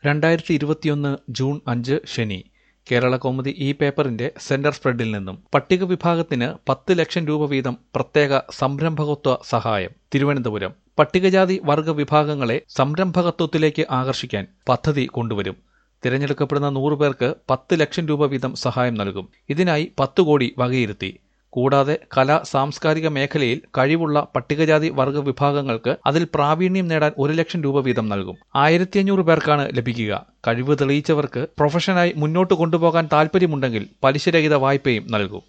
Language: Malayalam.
രണ്ടായിരത്തി ഇരുപത്തിയൊന്ന് ജൂൺ അഞ്ച് ശനി കേരള കൗമുദി ഈ പേപ്പറിന്റെ സെന്റർ സ്പ്രെഡിൽ നിന്നും പട്ടിക വിഭാഗത്തിന് പത്ത് ലക്ഷം രൂപ വീതം പ്രത്യേക സംരംഭകത്വ സഹായം തിരുവനന്തപുരം പട്ടികജാതി വർഗ വിഭാഗങ്ങളെ സംരംഭകത്വത്തിലേക്ക് ആകർഷിക്കാൻ പദ്ധതി കൊണ്ടുവരും തിരഞ്ഞെടുക്കപ്പെടുന്ന നൂറ് പേർക്ക് പത്ത് ലക്ഷം രൂപ വീതം സഹായം നൽകും ഇതിനായി പത്ത് കോടി വകയിരുത്തി കൂടാതെ കലാ സാംസ്കാരിക മേഖലയിൽ കഴിവുള്ള പട്ടികജാതി വർഗ വിഭാഗങ്ങൾക്ക് അതിൽ പ്രാവീണ്യം നേടാൻ ഒരു ലക്ഷം രൂപ വീതം നൽകും ആയിരത്തി അഞ്ഞൂറ് പേർക്കാണ് ലഭിക്കുക കഴിവ് തെളിയിച്ചവർക്ക് പ്രൊഫഷനായി മുന്നോട്ട് കൊണ്ടുപോകാൻ താൽപ്പര്യമുണ്ടെങ്കിൽ പലിശരഹിത വായ്പയും നൽകും